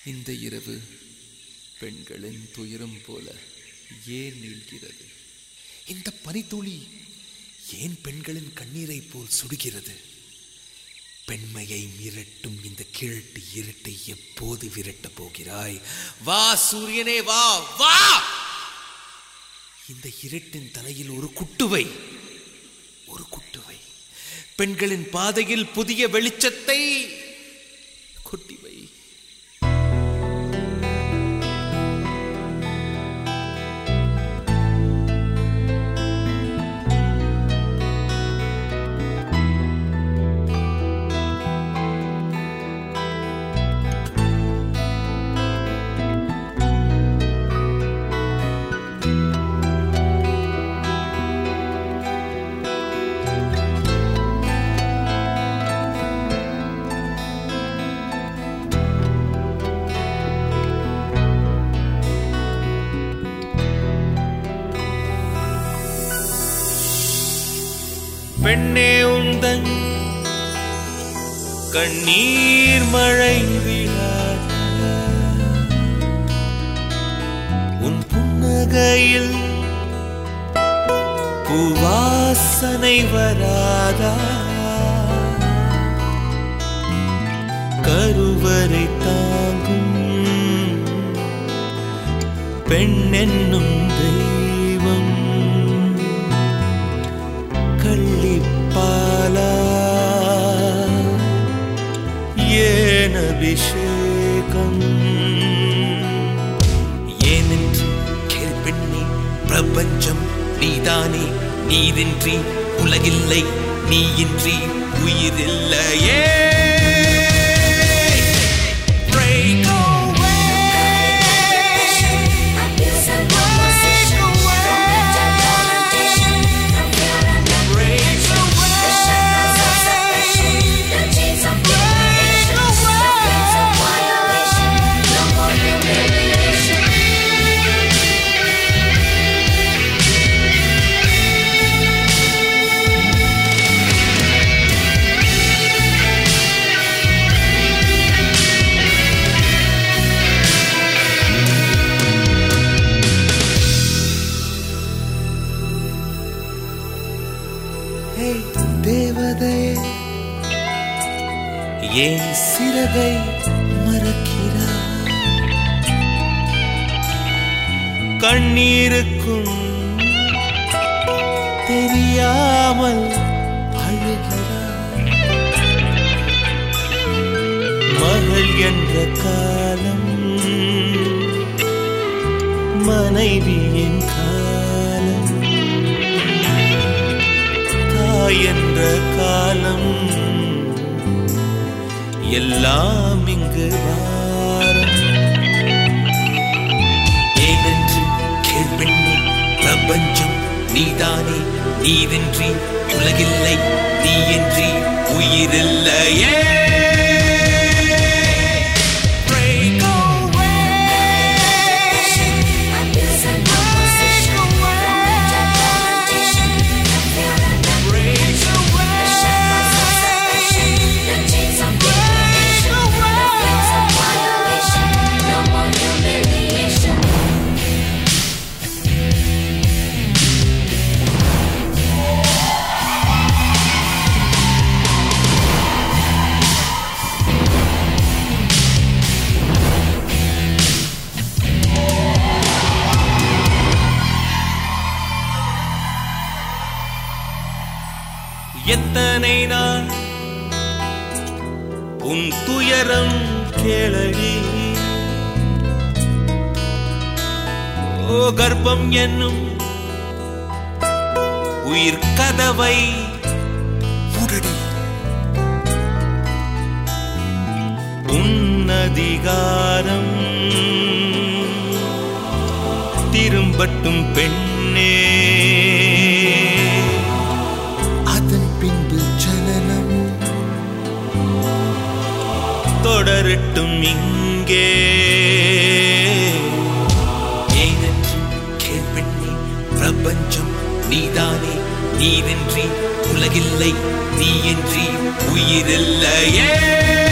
இந்த இரவு பெண்களின் துயரம் போல ஏன் நீள்கிறது இந்த பனித்துளி ஏன் பெண்களின் கண்ணீரை போல் சுடுகிறது பெண்மையை மிரட்டும் இந்த கிழட்டு இருட்டை எப்போது விரட்டப் போகிறாய் வா சூரியனே வா வா இந்த இருட்டின் தலையில் ஒரு குட்டுவை ஒரு குட்டுவை பெண்களின் பாதையில் புதிய வெளிச்சத்தை கொட்டி வை பெண்ணே உந்தன் கண்ணீர் மழை விழாத உன் புன்னகையில் பூவாசனை வராதா கருவறை தாங்கும் பெண் என்னும் தெய்வம் கள்ளிப்பாலா ஏன் அபிஷேகம் ஏனென்று கேள்பெண்ணே பிரபஞ்சம் நீதானே நீரின்றி உலகில்லை நீயின்றி உயிரில்லையே Break Abuse and opposition, from contemplation, from fear and apprehension, the shackles of suppression, the chains of domination, the plagues of violation, no more humiliation. ஏய் தேவதையே ஏன் சிறகை மறக்கிறாய் கண்ணீருக்கும் தெரியாமல் அழுகிறாய் மகள் என்ற காலம் மனைவியின் காலம் தாய் என்ற காலம் எல்லாம் இங்கு வாரம் ஏனென்று கேள்வெண்ணே பிரபஞ்சம் நீதானே நீரின்றி உலகில்லை நீயின்றி உயிரில்லையே Break Abuse and opposition, from contemplation, from fear and apprehension, the shackles of suppression, the chains of domination, the plagues of violation, no more humiliation. எத்தனை நாள் உன் துயரம் கேளடி ஓ கர்ப்பம் என்னும் உயிர் கதவை உடடி உன்னதிகாரம் திரும்பட்டும் பெண்ணே அதன் பின்பு ஜனனம் தொடரட்டும் இங்கே ஏனென்று கேள்வெண்ணே பிரபஞ்சம் நீதானே நீரின்றி உலகில்லை நீயின்றி உயிரில்லையே